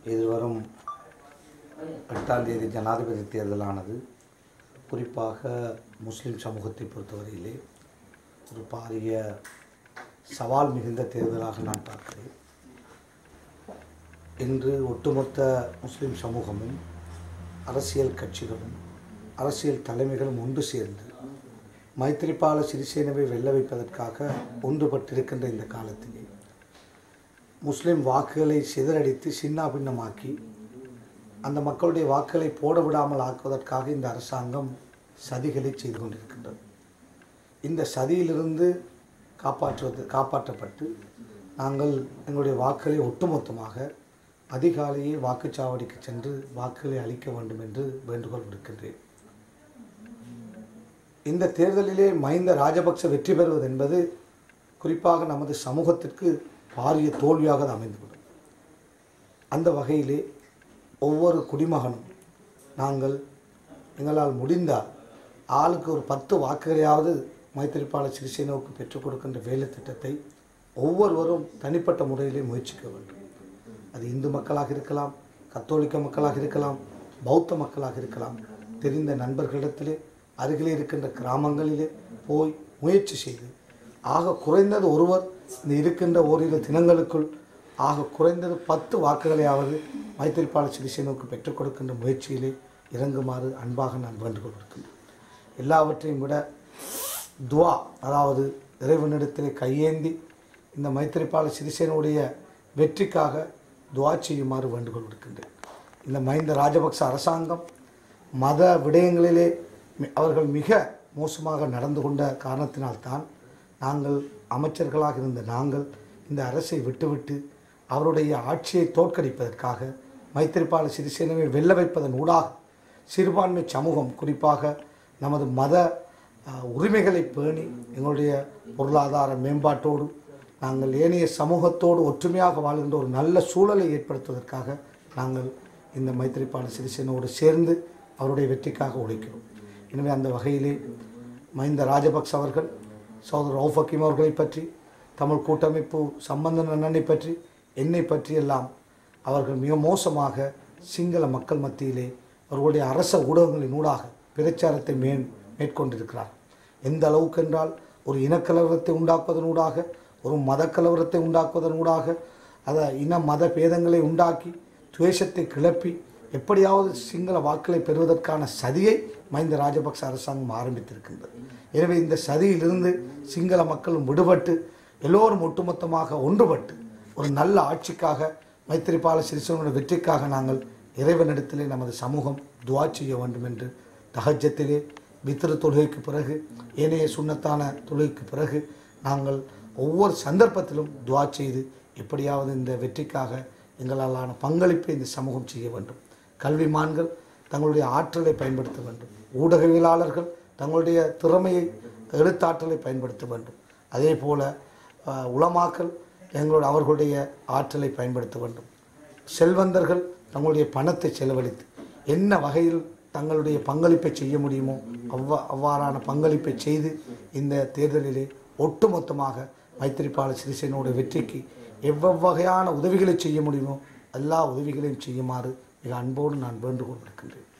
எதிர்வரும் எட்டாம் தேதி ஜனாதிபதி தேர்தலானது குறிப்பாக முஸ்லிம் சமூகத்தை பொறுத்தவரையிலே ஒரு பாரிய சவால் மிகுந்த தேர்தலாக நான் பார்க்கிறேன் இன்று ஒட்டுமொத்த முஸ்லிம் சமூகமும் அரசியல் கட்சிகளும் அரசியல் தலைமைகளும் ஒன்று சேர்ந்து மைத்திரிபால சிறிசேனவை வெல்ல வைப்பதற்காக ஒன்றுபட்டிருக்கின்ற இந்த காலத்திலே முஸ்லிம் வாக்குகளை சிதறடித்து சின்னாபின்னமாக்கி அந்த மக்களுடைய வாக்குகளை போட விடாமல் ஆக்குவதற்காக இந்த அரசாங்கம் சதிகளை செய்து கொண்டிருக்கின்றது இந்த சதியிலிருந்து காப்பாற்றுவது காப்பாற்றப்பட்டு நாங்கள் எங்களுடைய வாக்குகளை ஒட்டுமொத்தமாக அதிகாலையே வாக்குச்சாவடிக்கு சென்று வாக்குகளை அளிக்க வேண்டும் என்று வேண்டுகோள் விடுக்கின்றேன் இந்த தேர்தலிலே மஹிந்த ராஜபக்ச வெற்றி பெறுவது என்பது குறிப்பாக நமது சமூகத்திற்கு பாரிய தோல்வியாக அது அமைந்துவிடும் அந்த வகையிலே ஒவ்வொரு குடிமகனும் நாங்கள் எங்களால் முடிந்தால் ஆளுக்கு ஒரு பத்து வாக்குகளையாவது மைத்திரிபால சிறிசேனாவுக்கு பெற்றுக் கொடுக்கின்ற வேலை திட்டத்தை ஒவ்வொருவரும் தனிப்பட்ட முறையிலே முயற்சிக்க வேண்டும் அது இந்து மக்களாக இருக்கலாம் கத்தோலிக்க மக்களாக இருக்கலாம் பௌத்த மக்களாக இருக்கலாம் தெரிந்த நண்பர்களிடத்திலே அருகிலே இருக்கின்ற கிராமங்களிலே போய் முயற்சி செய்து ஆக குறைந்தது ஒருவர் இந்த இருக்கின்ற ஓரிரு தினங்களுக்குள் ஆக குறைந்தது பத்து வாக்குகளையாவது மைத்திரிபால சிறிசேனாவுக்கு பெற்றுக் கொடுக்கின்ற முயற்சியிலே இறங்குமாறு அன்பாக நான் வேண்டுகோள் விடுக்கின்றேன் எல்லாவற்றையும் விட துவா அதாவது இறைவனிடத்திலே கையேந்தி இந்த மைத்திரிபால சிறிசேனுடைய வெற்றிக்காக துவா செய்யுமாறு வேண்டுகோள் விடுக்கின்றேன் இந்த மஹிந்த ராஜபக்ச அரசாங்கம் மத விடயங்களிலே மி- அவர்கள் மிக மோசமாக நடந்து கொண்ட காரணத்தினால்தான் நாங்கள் அமைச்சர்களாக இருந்த நாங்கள் இந்த அரசை விட்டுவிட்டு அவருடைய ஆட்சியை தோற்கடிப்பதற்காக மைத்திரிபால சிறிசேனவை வெல்ல வைப்பதன் ஊடாக சிறுபான்மை சமூகம் குறிப்பாக நமது மத அஹ், உரிமைகளை பேணி எங்களுடைய பொருளாதார மேம்பாட்டோடு நாங்கள் ஏனைய சமூகத்தோடு ஒற்றுமையாக வாழ்கின்ற ஒரு நல்ல சூழலை ஏற்படுத்துவதற்காக நாங்கள் இந்த மைத்திரிபால சிறிசேனோடு சேர்ந்து அவருடைய வெற்றிக்காக உழைக்கிறோம் எனவே அந்த வகையிலே மஹிந்த ராஜபக்ச அவர்கள் சகோதரர் ரவுஃப் ஹக்கீம் அவர்களை பற்றி தமிழ் கூட்டமைப்பு சம்பந்தன் அண்ணனை பற்றி என்னை பற்றியெல்லாம் அவர்கள் மிக மோசமாக சிங்கள மக்கள் மத்தியிலே அவர்களுடைய அரச ஊடகங்களின் ஊடாக பிரச்சாரத்தை மே மேற்கொண்டிருக்கிறார் எந்த அளவுக்கு என்றால் ஒரு இனக்கலவரத்தை உண்டாக்குவதன் ஊடாக ஒரு மத கலவரத்தை உண்டாக்குவதன் ஊடாக அதை இன மத பேதங்களை உண்டாக்கி துவேஷத்தை கிளப்பி எப்படியாவது சிங்கள வாக்களை பெறுவதற்கான சதியை மஹிந்த ராஜபக்ச அரசாங்கம் ஆரம்பித்திருக்கின்றது எனவே இந்த சதியிலிருந்து சிங்கள மக்களும் விடுபட்டு எல்லோரும் ஒட்டுமொத்தமாக ஒன்றுபட்டு ஒரு நல்ல ஆட்சிக்காக மைத்திரிபால சிறிசேனுடைய வெற்றிக்காக நாங்கள் இறைவனிடத்திலே நமது சமூகம் துவா செய்ய வேண்டும் என்று தஹஜத்திலே வித்திரு தொழுகைக்கு பிறகு ஏனைய சுண்ணத்தான தொழுகைக்கு பிறகு நாங்கள் ஒவ்வொரு சந்தர்ப்பத்திலும் துவா செய்து எப்படியாவது இந்த வெற்றிக்காக எங்களாலான பங்களிப்பை இந்த சமூகம் செய்ய வேண்டும் கல்விமான்கள் தங்களுடைய ஆற்றலை பயன்படுத்த வேண்டும் ஊடகவியலாளர்கள் தங்களுடைய திறமையை எழுத்தாற்றலை பயன்படுத்த வேண்டும் அதே போல அஹ், உலமாக்கள் எங்களோட அவர்களுடைய ஆற்றலை பயன்படுத்த வேண்டும் செல்வந்தர்கள் தங்களுடைய பணத்தை செலவழித்து என்ன வகையில் தங்களுடைய பங்களிப்பை செய்ய முடியுமோ அவ்வா அவ்வாறான பங்களிப்பை செய்து இந்த தேர்தலிலே ஒட்டுமொத்தமாக மைத்திரிபால சிறிசேனோட வெற்றிக்கு எவ்வகையான உதவிகளை செய்ய முடியுமோ எல்லா உதவிகளையும் செய்யுமாறு மிக அன்போடு நான் வேண்டுகோள் விடுக்கின்றேன்